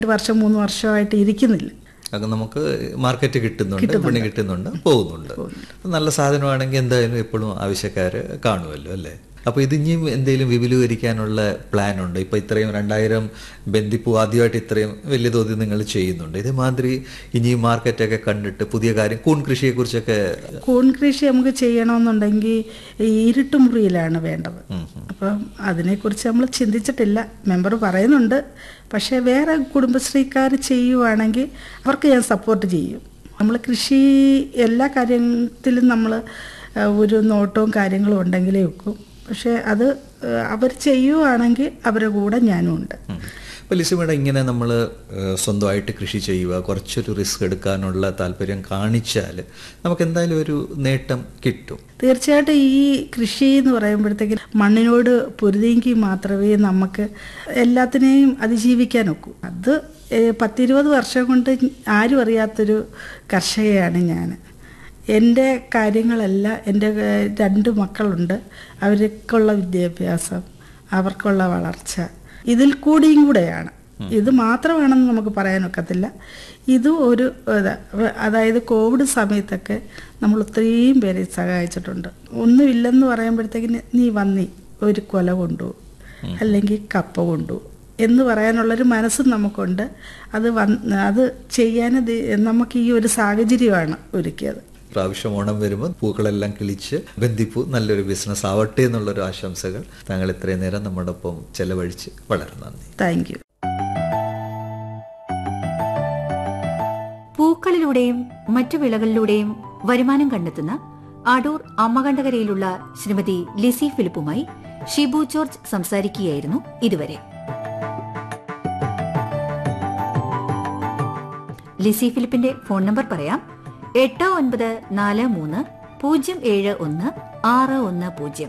ഒരു വർഷം മൂന്ന് വർഷമായിട്ട് ഇരിക്കുന്നില്ല അത് നമുക്ക് മാർക്കറ്റ് കിട്ടുന്നുണ്ട് വിപണി കിട്ടുന്നുണ്ട് പോകുന്നുണ്ട് നല്ല സാധനമാണെങ്കിൽ എന്തായാലും എപ്പോഴും ആവശ്യക്കാർ കാണുമല്ലോ അല്ലേ അപ്പൊ ഇത് ഇനിയും എന്തെങ്കിലും വിപുലീകരിക്കാനുള്ള പ്ലാൻ ഉണ്ട് ഇപ്പൊ ഇത്രയും രണ്ടായിരം ബന്ദിപ്പൂ ആദ്യമായിട്ട് ഇത്രയും വലിയ തോതിൽ നിങ്ങൾ ചെയ്യുന്നുണ്ട് ഇതേമാതിരി ഇനിയും മാർക്കറ്റൊക്കെ കണ്ടിട്ട് പുതിയ കാര്യം കൂൺ കൃഷിയെ കുറിച്ചൊക്കെ കൂൺ കൃഷി നമുക്ക് ചെയ്യണമെന്നുണ്ടെങ്കിൽ ഈ ഇരുട്ടുമുറിയിലാണ് വേണ്ടത് അപ്പം അതിനെക്കുറിച്ച് നമ്മൾ ചിന്തിച്ചിട്ടില്ല മെമ്പർ പറയുന്നുണ്ട് പക്ഷേ വേറെ കുടുംബശ്രീക്കാർ ചെയ്യുവാണെങ്കിൽ അവർക്ക് ഞാൻ സപ്പോർട്ട് ചെയ്യും നമ്മൾ കൃഷി എല്ലാ കാര്യത്തിലും നമ്മൾ ഒരു നോട്ടവും കാര്യങ്ങളും ഉണ്ടെങ്കിലേ വെക്കും പക്ഷേ അത് അവർ ചെയ്യുവാണെങ്കിൽ അവരുടെ കൂടെ ഞാനും ഉണ്ട് അപ്പോൾ ലിസിമേട ഇങ്ങനെ നമ്മൾ സ്വന്തമായിട്ട് കൃഷി ചെയ്യുക കുറച്ചൊരു റിസ്ക് എടുക്കാനുള്ള താല്പര്യം കാണിച്ചാൽ നമുക്ക് എന്തായാലും ഒരു നേട്ടം കിട്ടും തീർച്ചയായിട്ടും ഈ കൃഷി എന്ന് പറയുമ്പോഴത്തേക്ക് മണ്ണിനോട് പൊരുതിയെങ്കിൽ മാത്രമേ നമുക്ക് എല്ലാത്തിനെയും അതിജീവിക്കാൻ ഒക്കൂ അത് ഏഹ്, പത്തിരുപത് വർഷം കൊണ്ട് ആരും അറിയാത്തൊരു കർഷകയാണ് ഞാൻ എൻ്റെ കാര്യങ്ങളെല്ലാം എൻ്റെ ഏഹ്, രണ്ട് മക്കളുണ്ട് അവർക്കുള്ള വിദ്യാഭ്യാസം അവർക്കുള്ള വളർച്ച ഇതിൽ കൂടിയും കൂടെയാണ് ഇത് മാത്രമാണെന്ന് നമുക്ക് പറയാനൊക്കത്തില്ല ഇതും ഒരു ഇത് അതായത് കോവിഡ് സമയത്തൊക്കെ നമ്മൾ ഒത്തിരിയും പേരെ സഹായിച്ചിട്ടുണ്ട് ഒന്നുമില്ലെന്ന് പറയുമ്പോഴത്തേക്കിന് നീ വന്നി ഒരു കൊല കൊണ്ടു അല്ലെങ്കിൽ കപ്പ കൊണ്ടു എന്ന് പറയാനുള്ളൊരു മനസ്സും നമുക്കുണ്ട് അത് വന്ന് അത് ചെയ്യാൻ ഇത് നമുക്ക് ഈ ഒരു സാഹചര്യമാണ് ഒരുക്കിയത് പ്രാവശ്യം ഓണം വരുമ്പോൾ പൂക്കളെല്ലാം കിളിച്ച് ബന്ദിപ്പൂ നല്ലൊരു ബിസിനസ് ആവട്ടെ എന്നുള്ളൊരു ആശംസകൾ താങ്കൾ ഇത്രയും നേരം നമ്മുടെ ഒപ്പം ചെലവഴിച്ച് വളരെ നന്ദി താങ്ക് യു പൂക്കളിലൂടെയും മറ്റു വിളകളിലൂടെയും വരുമാനം കണ്ടെത്തുന്ന അടൂർ അമ്മകണ്ഠകരയിലുള്ള ശ്രീമതി ലിസി ഫിലിപ്പുമായി ഷിബു ജോർജ് സംസാരിക്കുകയായിരുന്നു ഇതുവരെ ലിസി ഫിലിപ്പിന്റെ ഫോൺ നമ്പർ പറയാം എട്ട് ഒൻപത് നാല് മൂന്ന് പൂജ്യം ഏഴ് ഒന്ന് ആറ് ഒന്ന് പൂജ്യം